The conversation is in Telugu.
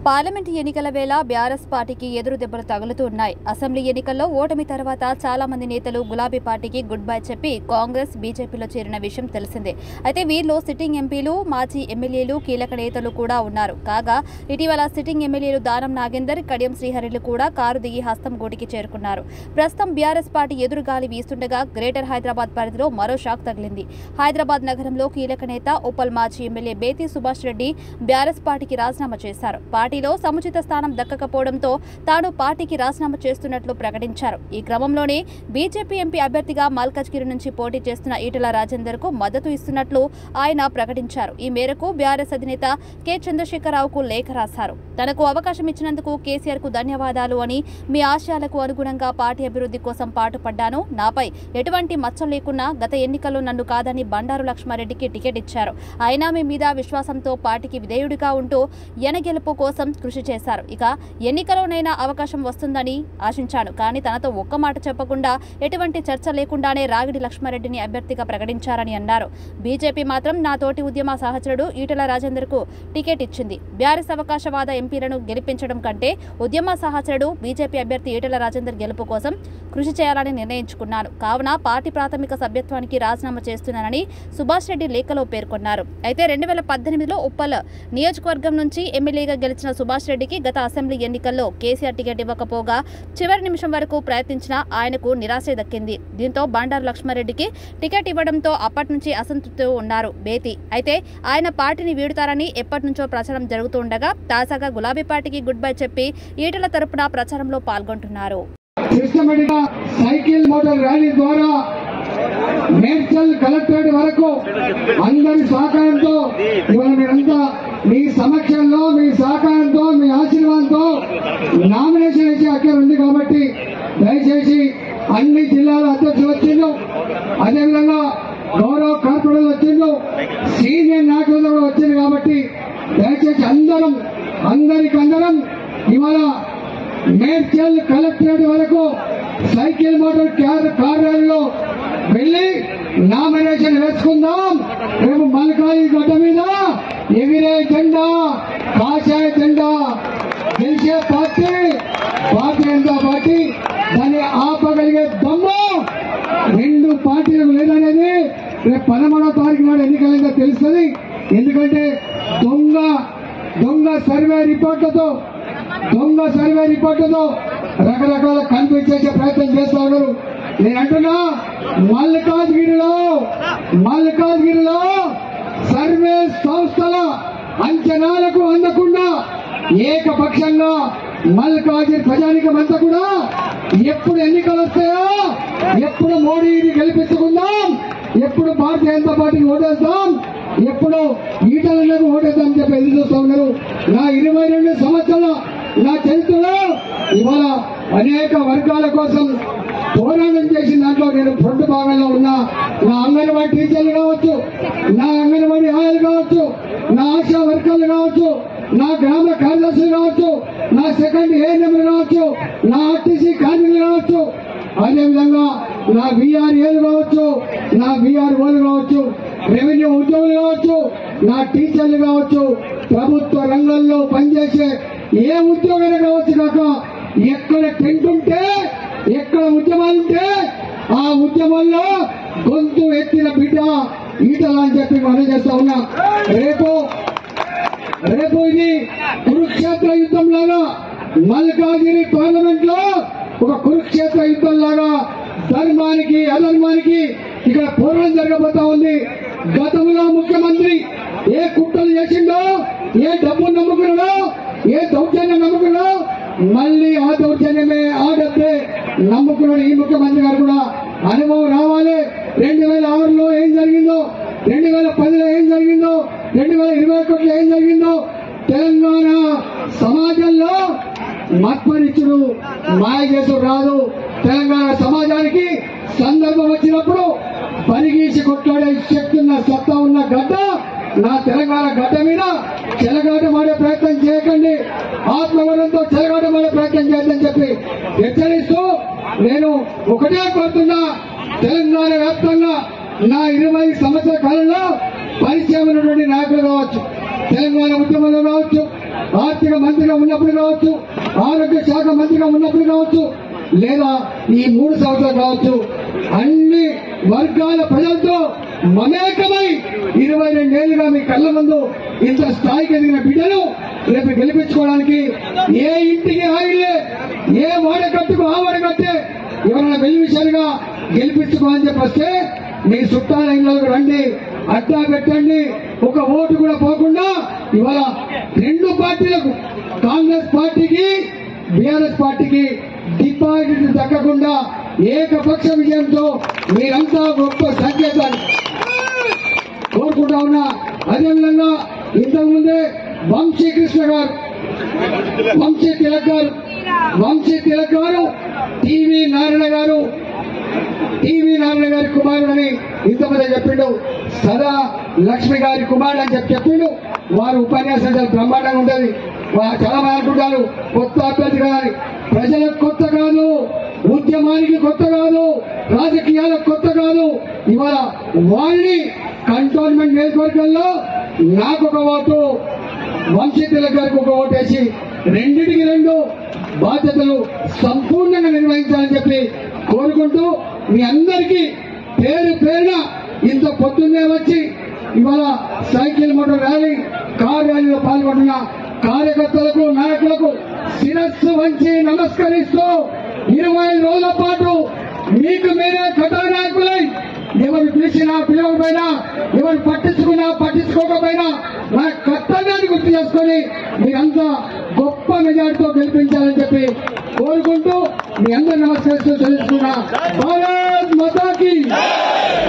పార్లమెంటు ఎన్నికల వేళ బీఆర్ఎస్ పార్టీకి ఎదురు దెబ్బలు తగులుతూ ఉన్నాయి అసెంబ్లీ ఎన్నికల్లో ఓటమి తర్వాత చాలా మంది నేతలు గులాబీ పార్టీకి గుడ్ బై చెప్పి కాంగ్రెస్ బీజేపీలో చేరిన విషయం తెలిసిందే అయితే వీరిలో సిట్టింగ్ ఎంపీలు మాజీ ఎమ్మెల్యేలు కీలక నేతలు కూడా ఉన్నారు కాగా ఇటీవల సిట్టింగ్ ఎమ్మెల్యేలు దానం నాగేందర్ కడియం శ్రీహరిలు కూడా కారు దిగి హస్తం గూటికి చేరుకున్నారు ప్రస్తుతం బీఆర్ఎస్ పార్టీ ఎదురుగాలి వీస్తుండగా గ్రేటర్ హైదరాబాద్ పరిధిలో మరో షాక్ తగిలింది హైదరాబాద్ నగరంలో కీలక నేత ఉప్పల్ మాజీ ఎమ్మెల్యే బేతి సుభాష్ రెడ్డి బీఆర్ఎస్ పార్టీకి రాజీనామా చేశారు పార్టీలో సముచిత స్థానం దక్కకపోవడంతో తాను పార్టీకి రాజీనామా చేస్తున్నట్లు ప్రకటించారు ఈ క్రమంలోనే బీజేపీ ఎంపీ అభ్యర్థిగా మల్కజ్గిరి నుంచి పోటీ చేస్తున్న ఈటల రాజేందర్ కు మద్దతు ఇస్తున్నట్లు ఆయన ప్రకటించారు ఈ మేరకు బీఆర్ఎస్ అధినేత కె చంద్రశేఖరరావుకు లేఖ రాశారు తనకు అవకాశం ఇచ్చినందుకు కేసీఆర్ కు ధన్యవాదాలు అని మీ ఆశయాలకు అనుగుణంగా పార్టీ అభివృద్ధి కోసం పాటుపడ్డాను నాపై ఎటువంటి మచ్చ లేకున్నా గత ఎన్నికల్లో నన్ను కాదని బండారు లక్ష్మారెడ్డికి టికెట్ ఇచ్చారు అయినా మీ మీద విశ్వాసంతో పార్టీకి విధేయుడిగా ఉంటూ ఎనగెలుపు కోసం కృషి చేశారు ఇక ఎన్నికలోనైనా అవకాశం వస్తుందని ఆశించాను కానీ తనతో ఒక్క మాట చెప్పకుండా ఎటువంటి చర్చ లేకుండానే రాగిడి లక్ష్మారెడ్డిని అభ్యర్థిగా ప్రకటించారని అన్నారు బీజేపీ మాత్రం నా తోటి ఉద్యమ సహచరుడు ఈటల రాజేందర్ కు టికెట్ ఇచ్చింది బీఆర్ఎస్ అవకాశవాద ఎంపీలను గెలిపించడం కంటే ఉద్యమ సహచరుడు బీజేపీ అభ్యర్థి ఈటల రాజేందర్ గెలుపు కోసం కృషి చేయాలని నిర్ణయించుకున్నాను కావున పార్టీ ప్రాథమిక సభ్యత్వానికి రాజీనామా చేస్తున్నానని సుభాష్ రెడ్డి లేఖలో పేర్కొన్నారు అయితే రెండు వేల పద్దెనిమిదిలో ఉప్పల్ నియోజకవర్గం నుంచి ఎమ్మెల్యేగా గెలిచిన సుభాష్ రెడ్డికి గత అసెంబ్లీ ఎన్నికల్లో కేసీఆర్ టికెట్ ఇవ్వకపోగా చివరి నిమిషం వరకు ప్రయత్నించినా ఆయనకు నిరాశ దక్కింది దీంతో బండారు లక్ష్మారెడ్డికి టికెట్ ఇవ్వడంతో అప్పటి నుంచి అసంతృప్తితో ఉన్నారు బేతి అయితే ఆయన పార్టీని వీడుతారని ఎప్పటి నుంచో ప్రచారం జరుగుతుండగా తాజాగా గులాబీ పార్టీకి గుడ్ బై చెప్పి ఈటల తరపున ప్రచారంలో పాల్గొంటున్నారు సిస్టమేటిక్ గా సైకిల్ మోటార్ ర్యాలీ ద్వారా మేడ్చల్ కలెక్టరేట్ వరకు అందరి సహకారంతో ఇవాళ మీరంతా మీ సమక్షంలో మీ సహకారంతో మీ ఆశీర్వాదంతో నామినేషన్ వేసే అక్కడ ఉంది కాబట్టి దయచేసి అన్ని జిల్లాల అధ్యక్షులు వచ్చిండు అదేవిధంగా గౌరవ కార్పొరేటర్లు వచ్చిండు సీనియర్ నాయకులు కూడా వచ్చింది కాబట్టి దయచేసి అందరం అందరికందరం ఇవాళ మేడ్చల్ కలెక్టరేట్ వరకు సైకిల్ మోటార్ క్యార్ కార్యాలయంలో వెళ్లి నామినేషన్ వేసుకుందాం రేపు మల్కాయి గడ్డ మీద ఎగిరే జెండా కాషాయ జెండా గెలిచే పార్టీ భారతీయ జనతా పార్టీ దాన్ని ఆపగలిగే దమ్ము రెండు పార్టీలకు లేదనేది రేపు పదమూడో తారీఖు నాడు ఎన్నికలైందో తెలుస్తుంది ఎందుకంటే దొంగ దొంగ సర్వే రిపోర్ట్లతో దొంగ సర్వే రిపోర్టుతో రకరకాల కన్ఫ్యూజ్ చేసే ప్రయత్నం చేస్తా ఉన్నారు నేను అంటున్నా మల్కాజ్గిరిలో మల్కాజ్గిరిలో సర్వే సంస్థల అంచనాలకు అందకుండా ఏకపక్షంగా మల్కాజ్గిరి ప్రజానికం అంతా కూడా ఎప్పుడు ఎన్నికలు వస్తాయో ఎప్పుడు మోడీని గెలిపించుకుందాం ఎప్పుడు భారతీయ జనతా పార్టీకి ఓటేస్తాం ఎప్పుడు ఈటలకు ఓటేద్దాం అని చెప్పి ఎదురు చూస్తా ఉన్నారు నా ఇరవై రెండు సంవత్సరాల నా చరిత్రలో ఇవాళ అనేక వర్గాల కోసం పోరాటం చేసిన దాంట్లో నేను ఫ్రంట్ భాగంలో ఉన్నా నా అంగన్వాడీ టీచర్లు కావచ్చు నా అంగన్వాడీ ఆయాలు కావచ్చు నా ఆశా వర్గాలు కావచ్చు నా గ్రామ కార్యదర్శులు కావచ్చు నా సెకండ్ ఏఎన్ఎంలు కావచ్చు నా ఆర్టీసీ కార్మికులు కావచ్చు అదేవిధంగా నా బీఆర్ఏలు కావచ్చు నా బీఆర్ఓలు కావచ్చు రెవెన్యూ ఉద్యోగులు కావచ్చు నా టీచర్లు కావచ్చు ప్రభుత్వ రంగంలో పనిచేసే ఏ ఉద్యోగం కావచ్చు కాక ఎక్కడ టెంట్ ఉంటే ఎక్కడ ఉద్యమాలు ఉంటే ఆ ఉద్యమంలో గొంతు ఎత్తిన బిడ్డ ఈటల అని చెప్పి మనం చేస్తా ఉన్నా రేపు రేపు ఇది కురుక్షేత్ర యుద్ధం లాగా మల్కాగిరి పార్లమెంట్ లో ఒక కురుక్షేత్ర యుద్ధం లాగా ధర్మానికి అధర్మానికి ఇక్కడ పూర్వం జరగబోతా ఉంది గతంలో ముఖ్యమంత్రి ఏ కుట్రలు చేసిండో ఏ డబ్బు నమ్ముకున్నాడో ఏ దౌర్జన్యం నమ్ముకున్నాడో మళ్ళీ ఆ దౌర్జన్యమే ఆ డబ్బే నమ్ముకున్నాడు ఈ ముఖ్యమంత్రి గారు కూడా అనుభవం రావాలి రెండు వేల ఆరులో ఏం జరిగిందో రెండు వేల పదిలో ఏం జరిగిందో రెండు వేల ఇరవై ఒకటిలో ఏం జరిగిందో తెలంగాణ సమాజంలో మత్పరిచుడు మాయ చేసుడు రాదు తెలంగాణ సమాజానికి సందర్భం వచ్చినప్పుడు పరిగీసి కొట్లాడే శక్తి ఉన్న సత్తా ఉన్న గడ్డ నా తెలంగాణ గడ్డ మీద చెలగాటమాడే ప్రయత్నం చేయకండి ఆత్మగౌరవంతో చెలగాటమాడే ప్రయత్నం చేయొద్దని చెప్పి హెచ్చరిస్తూ నేను ఒకటే కోరుతున్నా తెలంగాణ వ్యాప్తంగా నా ఇరవై సంవత్సరాల కాలంలో పరిచయం ఉన్నటువంటి నాయకులు కావచ్చు తెలంగాణ ఉద్యమంలో కావచ్చు ఆర్థిక మంత్రిగా ఉన్నప్పుడు కావచ్చు ఆరోగ్య శాఖ మంత్రిగా ఉన్నప్పుడు కావచ్చు లేదా ఈ మూడు సంవత్సరాలు కావచ్చు అన్ని వర్గాల ప్రజలతో మమేకమై ఇరవై రెండేళ్లుగా మీ కళ్ళ ముందు ఇంత స్థాయికి ఎదిగిన బిడ్డను రేపు గెలిపించుకోవడానికి ఏ ఇంటికి ఆగిలే ఏ వాడకట్టుకు ఆ వాడకట్టే ఎవరైనా వెయ్యి విషయాలుగా గెలిపించుకోవాలని చెప్పి వస్తే మీ చుట్టాల ఇళ్ళకు రండి అడ్డా పెట్టండి ఒక ఓటు కూడా పోకుండా ఇవాళ రెండు పార్టీలకు కాంగ్రెస్ పార్టీకి బీఆర్ఎస్ పార్టీకి డిపాజిట్ దక్కకుండా ఏకపక్ష విజయంతో మీరంతా గొప్ప సంకేతాలు కోరుకుంటా ఉన్నా అదేవిధంగా ఇంతకుముందే వంశీకృష్ణ గారు వంశీ తిలక్ గారు వంశీ తిలక్ గారు టీవీ నారాయణ గారు టీవీ నారాయణ గారి కుమారుడని ఇంతమంది చెప్పిండు సదా లక్ష్మి గారి కుమారుడు అని చెప్పి చెప్పిండు వారి ఉపన్యాసం చాలా బ్రహ్మాండంగా ఉంటది వా- చాలా మంది అనుకుంటారు కొత్త అభ్యర్థి కాదని ప్రజలకు కొత్త కాదు ఉద్యమానికి కొత్త కాదు రాజకీయాలకు కొత్త కాదు ఇవాళ వాళ్ళని కంటోన్మెంట్ నియోజకవర్గంలో నాకు ఒక ఓటు వంశీ తిలక్ గారికి ఒక ఓటు వేసి రెండింటికి రెండు బాధ్యతలు సంపూర్ణంగా నిర్వహించాలని చెప్పి కోరుకుంటూ మీ అందరికీ పేరు పేరున ఇంత పొద్దున్నే వచ్చి ఇవాళ సైకిల్ మోటార్ ర్యాలీ కార్ ర్యాలీలో పాల్గొంటున్న కార్యకర్తలకు నాయకులకు శిరస్సు వంచి నమస్కరిస్తూ ఇరవై రోజుల పాటు మీకు మీరే కథానాయకులై ఎవరు పిలిచినా పిలవకపోయినా ఎవరు పట్టించుకున్నా పట్టించుకోకపోయినా నా కర్తవ్యాన్ని గుర్తు చేసుకొని మీరంతా గొప్ప మెజార్టీతో గెలిపించాలని చెప్పి కోరుకుంటూ మీ అందరు నమస్కరిస్తూ తెలుసుకున్నా భారత్ మాతాకి